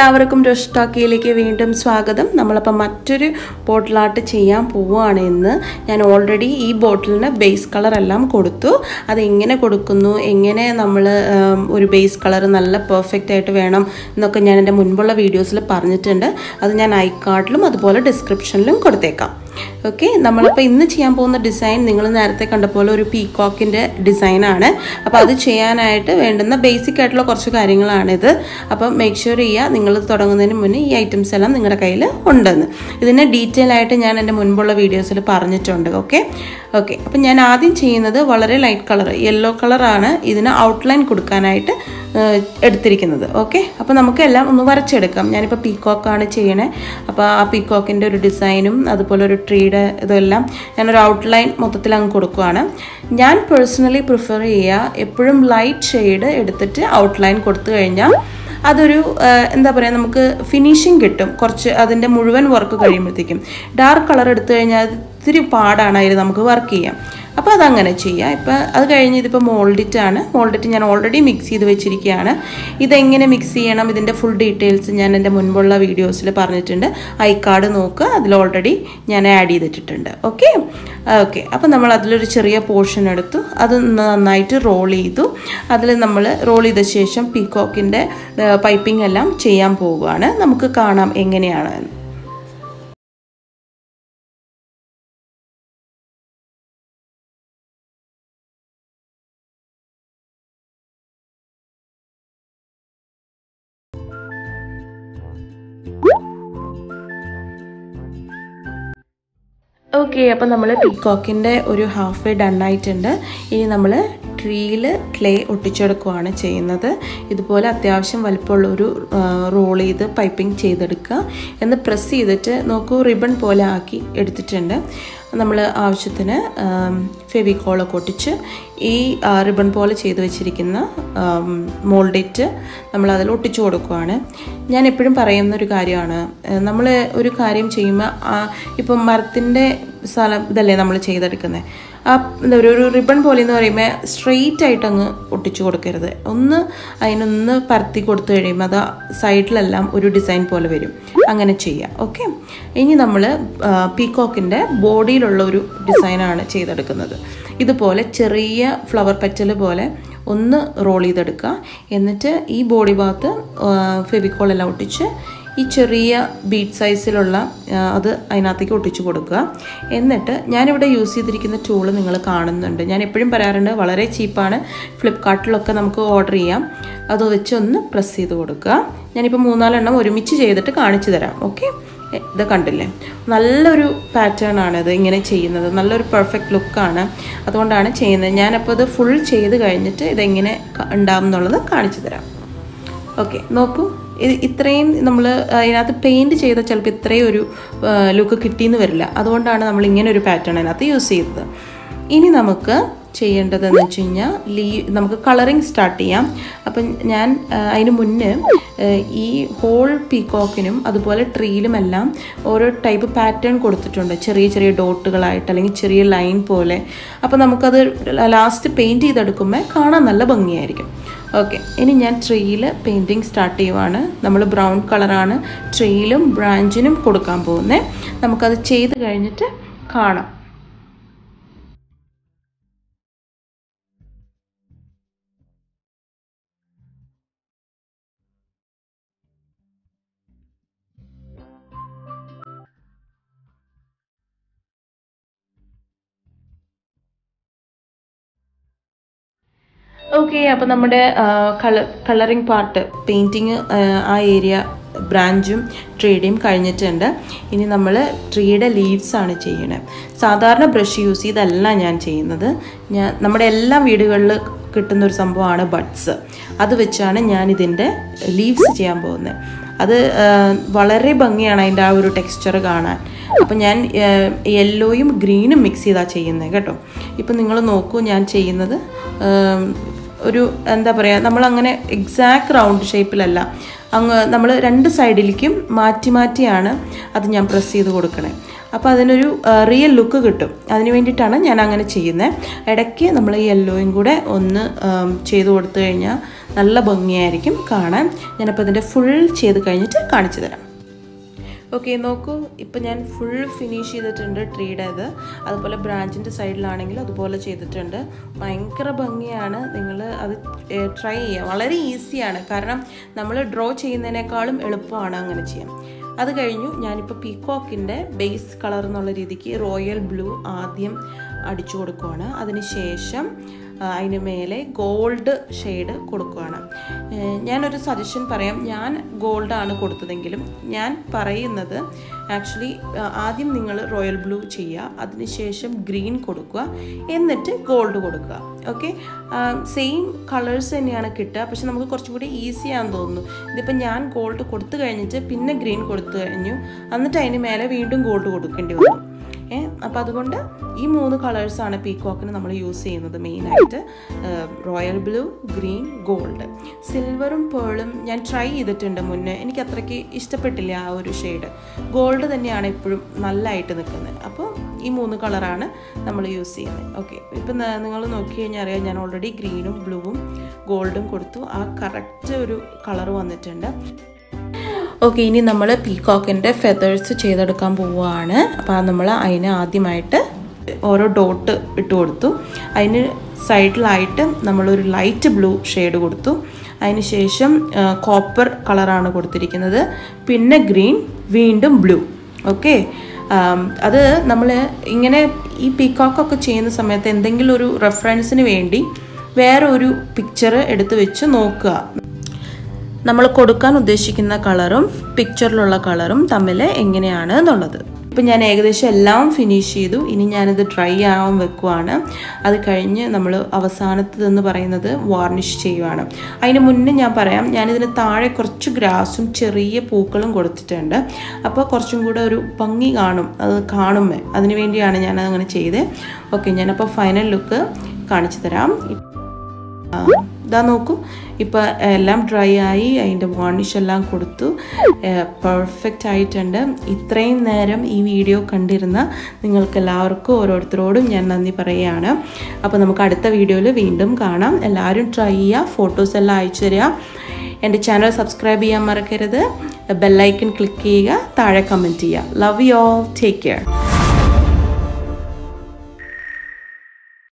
എല്ലാവർക്കും രോഷ്ടാക്കിയിലേക്ക് വീണ്ടും സ്വാഗതം നമ്മളപ്പോൾ മറ്റൊരു ബോട്ടിൽ ആർട്ട് ചെയ്യാൻ പോവുകയാണ് ഇന്ന് ഞാൻ ഓൾറെഡി ഈ ബോട്ടിലിന് ബേസ് കളർ എല്ലാം കൊടുത്തു അത് എങ്ങനെ കൊടുക്കുന്നു എങ്ങനെ നമ്മൾ ഒരു ബേസ് കളർ നല്ല പെർഫെക്റ്റ് ആയിട്ട് വേണം എന്നൊക്കെ ഞാൻ എൻ്റെ മുൻപുള്ള വീഡിയോസിൽ പറഞ്ഞിട്ടുണ്ട് അത് ഞാൻ ഐ കാർഡിലും അതുപോലെ ഡിസ്ക്രിപ്ഷനിലും കൊടുത്തേക്കാം ഓക്കെ നമ്മളിപ്പോൾ ഇന്ന് ചെയ്യാൻ പോകുന്ന ഡിസൈൻ നിങ്ങൾ നേരത്തെ കണ്ട പോലെ ഒരു പീകോക്കിൻ്റെ ഡിസൈനാണ് അപ്പോൾ അത് ചെയ്യാനായിട്ട് വേണ്ടുന്ന ബേസിക് ആയിട്ടുള്ള കുറച്ച് കാര്യങ്ങളാണിത് അപ്പം മേക്ക് ഷുവർ ചെയ്യുക നിങ്ങൾ തുടങ്ങുന്നതിന് മുന്നേ ഈ ഐറ്റംസ് എല്ലാം നിങ്ങളുടെ കയ്യിൽ ഉണ്ടെന്ന് ഇതിനെ ഡീറ്റെയിൽ ആയിട്ട് ഞാൻ എൻ്റെ മുൻപുള്ള വീഡിയോസിൽ പറഞ്ഞിട്ടുണ്ട് ഓക്കെ ഓക്കെ അപ്പം ഞാൻ ആദ്യം ചെയ്യുന്നത് വളരെ ലൈറ്റ് കളർ യെല്ലോ കളറാണ് ഇതിന് ഔട്ട്ലൈൻ കൊടുക്കാനായിട്ട് എടുത്തിരിക്കുന്നത് ഓക്കെ അപ്പോൾ നമുക്ക് എല്ലാം ഒന്ന് വരച്ചെടുക്കാം ഞാനിപ്പോൾ പീക്കോക്കാണ് ചെയ്യണേ അപ്പോൾ ആ പീക്കോക്കിൻ്റെ ഒരു ഡിസൈനും അതുപോലെ ഒരു ട്രീയുടെ ഇതെല്ലാം ഞാനൊരു ഔട്ട്ലൈൻ മൊത്തത്തിൽ അങ്ങ് കൊടുക്കുവാണ് ഞാൻ പേഴ്സണലി പ്രിഫർ ചെയ്യുക എപ്പോഴും ലൈറ്റ് ഷെയ്ഡ് എടുത്തിട്ട് ഔട്ട്ലൈൻ കൊടുത്തു കഴിഞ്ഞാൽ അതൊരു എന്താ പറയുക നമുക്ക് ഫിനിഷിങ് കിട്ടും കുറച്ച് അതിൻ്റെ മുഴുവൻ വർക്ക് കഴിയുമ്പോഴത്തേക്കും ഡാർക്ക് കളർ എടുത്തു കഴിഞ്ഞാൽ ഇത്തിരി പാടാണ് അതിൽ നമുക്ക് വർക്ക് ചെയ്യാം അപ്പോൾ അതങ്ങനെ ചെയ്യാം ഇപ്പം അത് കഴിഞ്ഞ് ഇതിപ്പോൾ മോൾഡിറ്റാണ് മോൾഡിറ്റ് ഞാൻ ഓൾറെഡി മിക്സ് ചെയ്ത് വെച്ചിരിക്കുകയാണ് ഇതെങ്ങനെ മിക്സ് ചെയ്യണം ഇതിൻ്റെ ഫുൾ ഡീറ്റെയിൽസ് ഞാൻ എൻ്റെ മുൻപുള്ള വീഡിയോസിൽ പറഞ്ഞിട്ടുണ്ട് ഐ കാർഡ് നോക്കുക അതിൽ ഓൾറെഡി ഞാൻ ആഡ് ചെയ്തിട്ടുണ്ട് ഓക്കെ ഓക്കെ അപ്പോൾ നമ്മൾ അതിലൊരു ചെറിയ പോർഷൻ എടുത്തു അത് നന്നായിട്ട് റോൾ ചെയ്തു അതിൽ നമ്മൾ റോൾ ചെയ്ത ശേഷം പീകോക്കിൻ്റെ പൈപ്പിംഗ് എല്ലാം ചെയ്യാൻ പോവുകയാണ് നമുക്ക് കാണാം എങ്ങനെയാണ് ഓക്കെ അപ്പം നമ്മൾ പീകോക്കിൻ്റെ ഒരു ഹാഫ് വേ ഡൺ ആയിട്ടുണ്ട് ഇനി നമ്മൾ ട്രീയിൽ ക്ലേ ഒട്ടിച്ചെടുക്കുകയാണ് ചെയ്യുന്നത് ഇതുപോലെ അത്യാവശ്യം വലിപ്പമുള്ള ഒരു റോൾ ചെയ്ത് പൈപ്പിംഗ് ചെയ്തെടുക്കുക എന്ന് പ്രസ് ചെയ്തിട്ട് നോക്കൂ റിബൺ പോലെ ആക്കി എടുത്തിട്ടുണ്ട് നമ്മൾ ആവശ്യത്തിന് ഫെവിക്കോളൊക്കെ ഒട്ടിച്ച് ഈ റിബൺ പോലെ ചെയ്ത് വെച്ചിരിക്കുന്ന മോൾഡിറ്റ് നമ്മൾ അതിൽ ഒട്ടിച്ചു കൊടുക്കുകയാണ് ഞാൻ എപ്പോഴും പറയുന്ന ഒരു കാര്യമാണ് നമ്മൾ ഒരു കാര്യം ചെയ്യുമ്പോൾ ഇപ്പം മരത്തിൻ്റെ സ്ഥലം ഇതല്ലേ നമ്മൾ ചെയ്തെടുക്കുന്നത് ആ എന്താ പറയുക ഒരു റിബൺ പോലെ എന്ന് പറയുമ്പോൾ സ്ട്രെയിറ്റ് ആയിട്ട് അങ്ങ് ഒട്ടിച്ചു കൊടുക്കരുത് ഒന്ന് അതിനൊന്ന് പരത്തി കൊടുത്തു കഴിയുമ്പോൾ അത് സൈഡിലെല്ലാം ഒരു ഡിസൈൻ പോലെ വരും അങ്ങനെ ചെയ്യാം ഓക്കെ ഇനി നമ്മൾ പീകോക്കിൻ്റെ ബോഡിയിലുള്ള ഒരു ഡിസൈനാണ് ചെയ്തെടുക്കുന്നത് ഇതുപോലെ ചെറിയ ഫ്ലവർ പെറ്റൽ പോലെ ഒന്ന് റോൾ ചെയ്തെടുക്കുക എന്നിട്ട് ഈ ബോഡി ഭാഗത്ത് ഫെവിക്കോളെല്ലാം ഒട്ടിച്ച് ഈ ചെറിയ ബീറ്റ് സൈസിലുള്ള അത് അതിനകത്തേക്ക് ഒട്ടിച്ചു കൊടുക്കുക എന്നിട്ട് ഞാനിവിടെ യൂസ് ചെയ്തിരിക്കുന്ന ടൂള് നിങ്ങൾ കാണുന്നുണ്ട് ഞാൻ എപ്പോഴും പറയാറുണ്ട് വളരെ ചീപ്പാണ് ഫ്ലിപ്കാർട്ടിലൊക്കെ നമുക്ക് ഓർഡർ ചെയ്യാം അത് വെച്ച് ഒന്ന് പ്രസ് ചെയ്ത് കൊടുക്കുക ഞാനിപ്പോൾ മൂന്നാലെണ്ണം ഒരുമിച്ച് ചെയ്തിട്ട് കാണിച്ചു തരാം ഓക്കെ ഇത് കണ്ടില്ലേ നല്ലൊരു പാറ്റേൺ ആണ് ഇത് ഇങ്ങനെ ചെയ്യുന്നത് നല്ലൊരു പെർഫെക്റ്റ് ലുക്കാണ് അതുകൊണ്ടാണ് ചെയ്യുന്നത് ഞാനപ്പോൾ ഇത് ഫുൾ ചെയ്ത് കഴിഞ്ഞിട്ട് ഇതെങ്ങനെ ഉണ്ടാവും എന്നുള്ളത് കാണിച്ചു തരാം ഓക്കെ നോക്കൂ ഇത് ഇത്രയും നമ്മൾ അതിനകത്ത് പെയിൻറ് ചെയ്ത ചിലപ്പോൾ ഇത്രയും ഒരു ലുക്ക് കിട്ടിയെന്ന് വരില്ല അതുകൊണ്ടാണ് നമ്മൾ ഇങ്ങനെ ഒരു പാറ്റേൺ അതിനകത്ത് യൂസ് ചെയ്തത് ഇനി നമുക്ക് ചെയ്യേണ്ടതെന്ന് വെച്ച് കഴിഞ്ഞാൽ ലീ നമുക്ക് കളറിങ് സ്റ്റാർട്ട് ചെയ്യാം അപ്പം ഞാൻ അതിന് മുന്നേ ഈ ഹോൾ പീകോക്കിനും അതുപോലെ ട്രീയിലുമെല്ലാം ഓരോ ടൈപ്പ് പാറ്റേൺ കൊടുത്തിട്ടുണ്ട് ചെറിയ ചെറിയ ഡോട്ടുകളായിട്ട് അല്ലെങ്കിൽ ചെറിയ ലൈൻ പോലെ അപ്പോൾ നമുക്കത് ലാസ്റ്റ് പെയിൻറ് ചെയ്തെടുക്കുമ്പോൾ കാണാൻ നല്ല ഭംഗിയായിരിക്കും ഓക്കെ ഇനി ഞാൻ ട്രീയിൽ പെയിൻറ്റിങ് സ്റ്റാർട്ട് ചെയ്യുവാണ് നമ്മൾ ബ്രൗൺ കളറാണ് ട്രീയിലും ബ്രാഞ്ചിനും കൊടുക്കാൻ പോകുന്നത് നമുക്കത് ചെയ്ത് കഴിഞ്ഞിട്ട് കാണാം ഓക്കെ അപ്പോൾ നമ്മുടെ കളർ കളറിങ് പാർട്ട് പെയിൻറ്റിങ് ആ ഏരിയ ബ്രാഞ്ചും ട്രീയുടെയും കഴിഞ്ഞിട്ടുണ്ട് ഇനി നമ്മൾ ട്രീയുടെ ലീവ്സ് ആണ് ചെയ്യണത് സാധാരണ ബ്രഷ് യൂസ് ചെയ്തല്ല ഞാൻ ചെയ്യുന്നത് ഞാൻ നമ്മുടെ എല്ലാ വീടുകളിൽ കിട്ടുന്ന ഒരു സംഭവമാണ് ബഡ്സ് അത് വെച്ചാണ് ഞാൻ ഇതിൻ്റെ ലീവ്സ് ചെയ്യാൻ പോകുന്നത് അത് വളരെ ഭംഗിയാണ് അതിൻ്റെ ആ ഒരു ടെക്സ്ചർ കാണാൻ അപ്പം ഞാൻ യെല്ലോയും ഗ്രീനും മിക്സ് ചെയ്താണ് ചെയ്യുന്നത് കേട്ടോ ഇപ്പം നിങ്ങൾ നോക്കൂ ഞാൻ ചെയ്യുന്നത് ഒരു എന്താ പറയുക നമ്മളങ്ങനെ എക്സാക്ട് റൗണ്ട് ഷേപ്പിലല്ല അങ്ങ് നമ്മൾ രണ്ട് സൈഡിലേക്കും മാറ്റി മാറ്റിയാണ് അത് ഞാൻ പ്രസ് ചെയ്ത് കൊടുക്കണേ അപ്പോൾ അതിനൊരു റിയൽ ലുക്ക് കിട്ടും അതിന് വേണ്ടിയിട്ടാണ് ഞാൻ അങ്ങനെ ചെയ്യുന്നത് ഇടയ്ക്ക് നമ്മൾ ഈ യെല്ലോയും കൂടെ ഒന്ന് ചെയ്ത് കൊടുത്തു കഴിഞ്ഞാൽ നല്ല ഭംഗിയായിരിക്കും കാണാൻ ഞാനപ്പോൾ ഇതിൻ്റെ ഫുൾ ചെയ്ത് കഴിഞ്ഞിട്ട് കാണിച്ചു തരാം ഓക്കെ നോക്കൂ ഇപ്പം ഞാൻ ഫുൾ ഫിനിഷ് ചെയ്തിട്ടുണ്ട് ട്രീയുടെ ഇത് അതുപോലെ ബ്രാഞ്ചിൻ്റെ സൈഡിലാണെങ്കിൽ അതുപോലെ ചെയ്തിട്ടുണ്ട് ഭയങ്കര ഭംഗിയാണ് നിങ്ങൾ അത് ട്രൈ ചെയ്യുക വളരെ ഈസിയാണ് കാരണം നമ്മൾ ഡ്രോ ചെയ്യുന്നതിനേക്കാളും എളുപ്പമാണ് അങ്ങനെ ചെയ്യാൻ അത് കഴിഞ്ഞു ഞാനിപ്പോൾ പീകോക്കിൻ്റെ ബേസ് കളർ എന്നുള്ള രീതിക്ക് റോയൽ ബ്ലൂ ആദ്യം അടിച്ചു കൊടുക്കുവാണ് അതിനുശേഷം അതിന് മേലെ ഗോൾഡ് ഷെയ്ഡ് കൊടുക്കുകയാണ് ഞാനൊരു സജഷൻ പറയാം ഞാൻ ഗോൾഡാണ് കൊടുത്തതെങ്കിലും ഞാൻ പറയുന്നത് ആക്ച്വലി ആദ്യം നിങ്ങൾ റോയൽ ബ്ലൂ ചെയ്യുക അതിനുശേഷം ഗ്രീൻ കൊടുക്കുക എന്നിട്ട് ഗോൾഡ് കൊടുക്കുക ഓക്കെ സെയിം കളേഴ്സ് തന്നെയാണ് കിട്ടുക പക്ഷെ നമുക്ക് കുറച്ചും കൂടി ഈസി ആണെന്ന് തോന്നുന്നു ഇതിപ്പോൾ ഞാൻ ഗോൾഡ് കൊടുത്തു കഴിഞ്ഞിട്ട് പിന്നെ ഗ്രീൻ കൊടുത്തു കഴിഞ്ഞു എന്നിട്ട് അതിന് മേലെ വീണ്ടും ഗോൾഡ് കൊടുക്കേണ്ടി വന്നു ഏ അപ്പോൾ അതുകൊണ്ട് ഈ മൂന്ന് കളേഴ്സാണ് പീകോക്കിന് നമ്മൾ യൂസ് ചെയ്യുന്നത് മെയിനായിട്ട് റോയൽ ബ്ലൂ ഗ്രീൻ ഗോൾഡ് സിൽവറും പേളും ഞാൻ ട്രൈ ചെയ്തിട്ടുണ്ട് മുന്നേ എനിക്ക് അത്രയ്ക്ക് ഇഷ്ടപ്പെട്ടില്ല ആ ഒരു ഷെയ്ഡ് ഗോൾഡ് തന്നെയാണ് എപ്പോഴും നല്ലതായിട്ട് നിൽക്കുന്നത് അപ്പോൾ ഈ മൂന്ന് കളറാണ് നമ്മൾ യൂസ് ചെയ്യുന്നത് ഓക്കെ ഇപ്പം നിങ്ങൾ നോക്കി കഴിഞ്ഞാൽ അറിയാം ഞാൻ ഓൾറെഡി ഗ്രീനും ബ്ലൂവും ഗോൾഡും കൊടുത്തു ആ കറക്റ്റ് ഒരു കളർ വന്നിട്ടുണ്ട് ഓക്കെ ഇനി നമ്മൾ പീകോക്കിൻ്റെ ഫെതേഴ്സ് ചെയ്തെടുക്കാൻ പോവുകയാണ് അപ്പോൾ നമ്മൾ അതിന് ആദ്യമായിട്ട് ഓരോ ഡോട്ട് ഇട്ട് കൊടുത്തു അതിന് സൈഡിലായിട്ട് നമ്മളൊരു ലൈറ്റ് ബ്ലൂ ഷെയ്ഡ് കൊടുത്തു അതിന് ശേഷം കോപ്പർ കളറാണ് കൊടുത്തിരിക്കുന്നത് പിന്നെ ഗ്രീൻ വീണ്ടും ബ്ലൂ ഓക്കെ അത് നമ്മൾ ഇങ്ങനെ ഈ പീകോക്കൊക്കെ ചെയ്യുന്ന സമയത്ത് എന്തെങ്കിലും ഒരു റെഫറൻസിന് വേണ്ടി വേറെ ഒരു പിക്ചർ എടുത്ത് വെച്ച് നോക്കുക നമ്മൾ കൊടുക്കാൻ ഉദ്ദേശിക്കുന്ന കളറും പിക്ചറിലുള്ള കളറും തമ്മിൽ എങ്ങനെയാണ് എന്നുള്ളത് ഇപ്പം ഞാൻ ഏകദേശം എല്ലാം ഫിനിഷ് ചെയ്തു ഇനി ഞാനിത് ഡ്രൈ ആവാൻ വെക്കുവാണ് അത് കഴിഞ്ഞ് നമ്മൾ അവസാനത്തതെന്ന് പറയുന്നത് വാർണിഷ് ചെയ്യുവാണ് അതിന് മുന്നേ ഞാൻ പറയാം ഞാനിതിന് താഴെ കുറച്ച് ഗ്രാസും ചെറിയ പൂക്കളും കൊടുത്തിട്ടുണ്ട് അപ്പോൾ കുറച്ചും കൂടെ ഒരു ഭംഗി കാണും അത് കാണുമേ അതിന് വേണ്ടിയാണ് ഞാൻ അങ്ങനെ ചെയ്തത് ഓക്കെ ഞാനപ്പോൾ ഫൈനൽ ലുക്ക് കാണിച്ചു തരാം ഇതാ നോക്കൂ ഇപ്പോൾ എല്ലാം ഡ്രൈ ആയി അതിൻ്റെ വാർണിഷ് എല്ലാം കൊടുത്തു പെർഫെക്റ്റ് ആയിട്ടുണ്ട് ഇത്രയും നേരം ഈ വീഡിയോ കണ്ടിരുന്ന നിങ്ങൾക്ക് എല്ലാവർക്കും ഓരോരുത്തരോടും ഞാൻ നന്ദി പറയുകയാണ് അപ്പോൾ നമുക്ക് അടുത്ത വീഡിയോയിൽ വീണ്ടും കാണാം എല്ലാവരും ട്രൈ ചെയ്യുക ഫോട്ടോസ് എല്ലാം അയച്ചു തരിക എൻ്റെ ചാനൽ സബ്സ്ക്രൈബ് ചെയ്യാൻ മറക്കരുത് ബെല്ലൈക്കൺ ക്ലിക്ക് ചെയ്യുക താഴെ കമൻറ്റ് ചെയ്യുക love you all take care